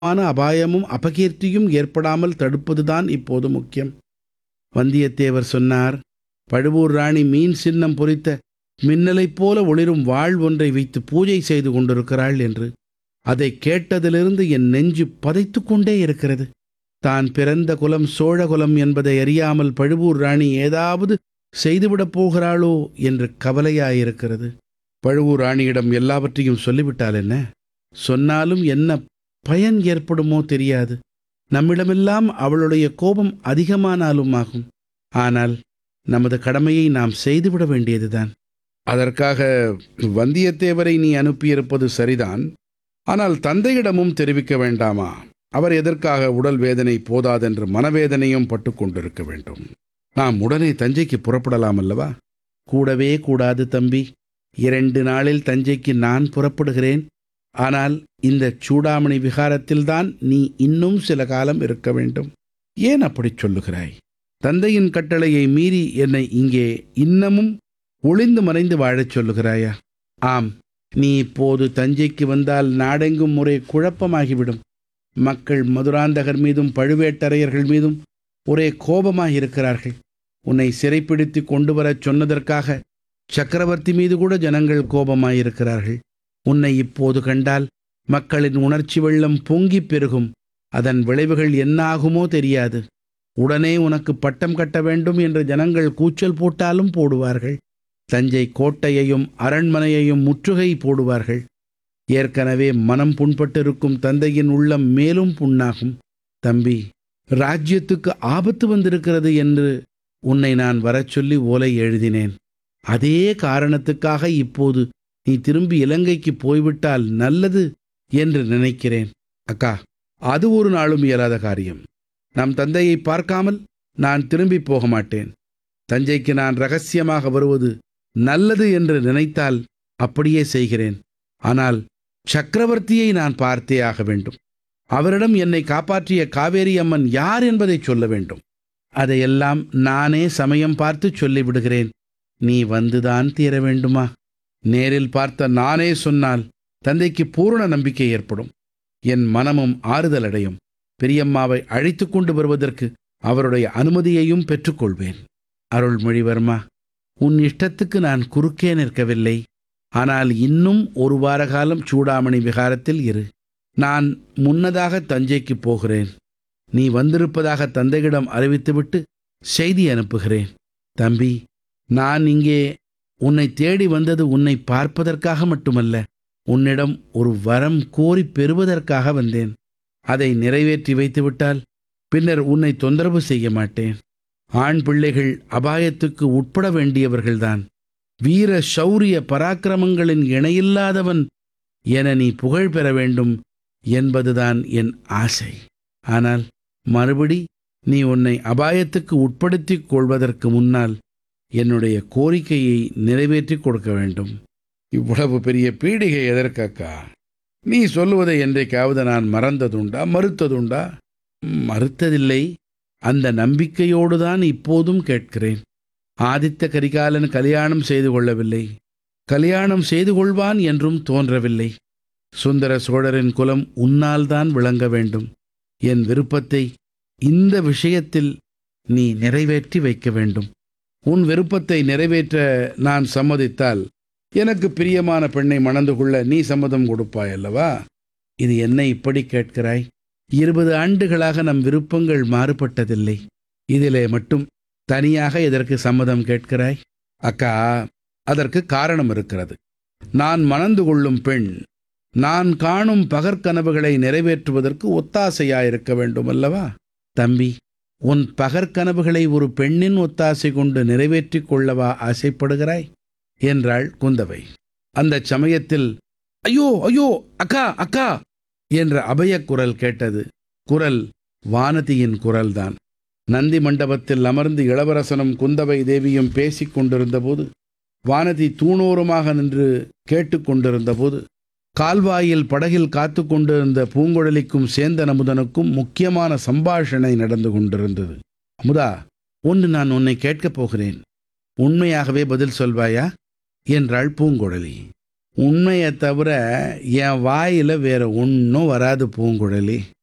ஆன அபாயமும் அபகீர்த்தியும் ஏற்படாமல் தடுப்பதுதான் இப்போது முக்கியம் வந்தியத்தேவர் சொன்னார் பழுவூர் ராணி மீன் சின்னம் பொறித்த மின்னலைப் போல ஒளிரும் வாழ் ஒன்றை வைத்து பூஜை செய்து கொண்டிருக்கிறாள் என்று அதை கேட்டதிலிருந்து என் நெஞ்சு பதைத்துக் கொண்டே இருக்கிறது தான் பிறந்த குலம் சோழகுலம் என்பதை அறியாமல் பழுவூர் ராணி ஏதாவது செய்துவிடப் போகிறாளோ என்று கவலையாயிருக்கிறது பழுவூர் ராணியிடம் எல்லாவற்றையும் சொல்லிவிட்டால் என்ன சொன்னாலும் என்ன பயன் ஏற்படுமோ தெரியாது நம்மிடமெல்லாம் அவளுடைய கோபம் அதிகமானாலும் ஆகும் ஆனால் நமது கடமையை நாம் செய்துவிட வேண்டியதுதான் அதற்காக வந்தியத்தேவரை நீ அனுப்பியிருப்பது சரிதான் ஆனால் தந்தையிடமும் தெரிவிக்க வேண்டாமா அவர் எதற்காக உடல் வேதனை போதாதென்று மனவேதனையும் பட்டு கொண்டிருக்க வேண்டும் நாம் உடனே தஞ்சைக்கு புறப்படலாம் அல்லவா கூடவே கூடாது தம்பி இரண்டு நாளில் தஞ்சைக்கு நான் புறப்படுகிறேன் ஆனால் இந்த சூடாமணி விகாரத்தில்தான் நீ இன்னும் சில காலம் இருக்க வேண்டும் ஏன் அப்படிச் சொல்லுகிறாய் தந்தையின் கட்டளையை மீறி என்னை இங்கே இன்னமும் ஒளிந்து மறைந்து வாழச் சொல்லுகிறாயா ஆம் நீ இப்போது தஞ்சைக்கு வந்தால் நாடெங்கும் ஒரே குழப்பமாகிவிடும் மக்கள் மதுராந்தகர் மீதும் பழுவேட்டரையர்கள் மீதும் ஒரே கோபமாயிருக்கிறார்கள் உன்னை சிறைப்பிடித்து கொண்டு வரச் சொன்னதற்காக சக்கரவர்த்தி மீது கூட ஜனங்கள் கோபமாயிருக்கிறார்கள் உன்னை இப்போது கண்டால் மக்களின் உணர்ச்சி வெள்ளம் பொங்கிப் பெருகும் அதன் விளைவுகள் என்னாகுமோ தெரியாது உடனே உனக்கு பட்டம் கட்ட வேண்டும் என்று ஜனங்கள் கூச்சல் போட்டாலும் போடுவார்கள் தஞ்சை கோட்டையையும் அரண்மனையையும் முற்றுகை போடுவார்கள் ஏற்கனவே மனம் புண்பட்டிருக்கும் தந்தையின் உள்ளம் மேலும் புண்ணாகும் தம்பி ராஜ்யத்துக்கு ஆபத்து வந்திருக்கிறது என்று உன்னை நான் வரச் சொல்லி ஓலை எழுதினேன் அதே காரணத்துக்காக இப்போது நீ திரும்பி இலங்கைக்கு போய்விட்டால் நல்லது என்று நினைக்கிறேன் அக்கா அது ஒரு நாளும் இயலாத காரியம் நம் தந்தையை பார்க்காமல் நான் திரும்பி போக மாட்டேன் தஞ்சைக்கு நான் ரகசியமாக வருவது நல்லது என்று நினைத்தால் அப்படியே செய்கிறேன் ஆனால் சக்கரவர்த்தியை நான் பார்த்தே ஆக வேண்டும் அவரிடம் என்னை காப்பாற்றிய காவேரி அம்மன் யார் என்பதை சொல்ல வேண்டும் அதையெல்லாம் நானே சமயம் பார்த்து சொல்லிவிடுகிறேன் நீ வந்துதான் தீர வேண்டுமா நேரில் பார்த்த நானே சொன்னால் தந்தைக்கு பூரண நம்பிக்கை ஏற்படும் என் மனமும் ஆறுதல் அடையும் பெரியம்மாவை அழைத்து கொண்டு வருவதற்கு அவருடைய அனுமதியையும் பெற்றுக்கொள்வேன் அருள்மொழிவர்மா உன் இஷ்டத்துக்கு நான் குறுக்கே நிற்கவில்லை ஆனால் இன்னும் ஒரு வார காலம் சூடாமணி விகாரத்தில் இரு நான் முன்னதாக தஞ்சைக்கு போகிறேன் நீ வந்திருப்பதாக தந்தையிடம் அறிவித்துவிட்டு செய்தி அனுப்புகிறேன் தம்பி நான் இங்கே உன்னை தேடி வந்தது உன்னை பார்ப்பதற்காக மட்டுமல்ல உன்னிடம் ஒரு வரம் கோரி பெறுவதற்காக வந்தேன் அதை நிறைவேற்றி வைத்துவிட்டால் பின்னர் உன்னை தொந்தரவு செய்ய மாட்டேன் ஆண் பிள்ளைகள் அபாயத்துக்கு உட்பட வேண்டியவர்கள்தான் வீர சௌரிய பராக்கிரமங்களின் இணையில்லாதவன் என நீ புகழ் பெற வேண்டும் என்பதுதான் என் ஆசை ஆனால் மறுபடி நீ உன்னை அபாயத்துக்கு உட்படுத்திக் கொள்வதற்கு முன்னால் என்னுடைய கோரிக்கையை நிறைவேற்றிக் கொடுக்க வேண்டும் இவ்வளவு பெரிய பீடிகை எதற்கக்கா நீ சொல்லுவதை என்றைக்காவது நான் மறந்ததுண்டா மறுத்ததுண்டா மறுத்ததில்லை அந்த நம்பிக்கையோடு தான் இப்போதும் கேட்கிறேன் ஆதித்த கரிகாலன் கல்யாணம் செய்து கொள்ளவில்லை கல்யாணம் செய்து கொள்வான் என்றும் தோன்றவில்லை சுந்தர சோழரின் குலம் உன்னால் தான் விளங்க வேண்டும் என் விருப்பத்தை இந்த விஷயத்தில் நீ நிறைவேற்றி வைக்க வேண்டும் உன் விருப்பத்தை நிறைவேற்ற நான் சம்மதித்தால் எனக்கு பிரியமான பெண்ணை மணந்து கொள்ள நீ சம்மதம் கொடுப்பாய் அல்லவா இது என்ன இப்படி கேட்கிறாய் இருபது ஆண்டுகளாக நம் விருப்பங்கள் மாறுபட்டதில்லை இதிலே மட்டும் தனியாக எதற்கு சம்மதம் கேட்கிறாய் அக்கா அதற்கு காரணம் இருக்கிறது நான் மணந்து கொள்ளும் பெண் நான் காணும் பகற்கனவுகளை நிறைவேற்றுவதற்கு ஒத்தாசையாயிருக்க வேண்டும் அல்லவா தம்பி உன் பகற்கனவுகளை ஒரு பெண்ணின் ஒத்தாசை கொண்டு நிறைவேற்றிக் கொள்ளவா ஆசைப்படுகிறாய் என்றாள் குந்தவை அந்த சமயத்தில் ஐயோ ஐயோ அக்கா அக்கா என்ற அபயக் குரல் கேட்டது குரல் வானதியின் குரல்தான் நந்தி மண்டபத்தில் அமர்ந்து இளவரசனும் குந்தவை தேவியும் பேசிக் கொண்டிருந்தபோது வானதி தூணோரமாக நின்று கேட்டுக்கொண்டிருந்தபோது கால்வாயில் படகில் காத்து கொண்டிருந்த பூங்குழலிக்கும் சேந்தன் அமுதனுக்கும் முக்கியமான சம்பாஷணை நடந்து கொண்டிருந்தது அமுதா ஒன்று நான் உன்னை கேட்கப் போகிறேன் உண்மையாகவே பதில் சொல்வாயா என்றாள் பூங்குழலி உண்மையை தவிர என் வாயில் வேற ஒன்றும் வராது பூங்குழலி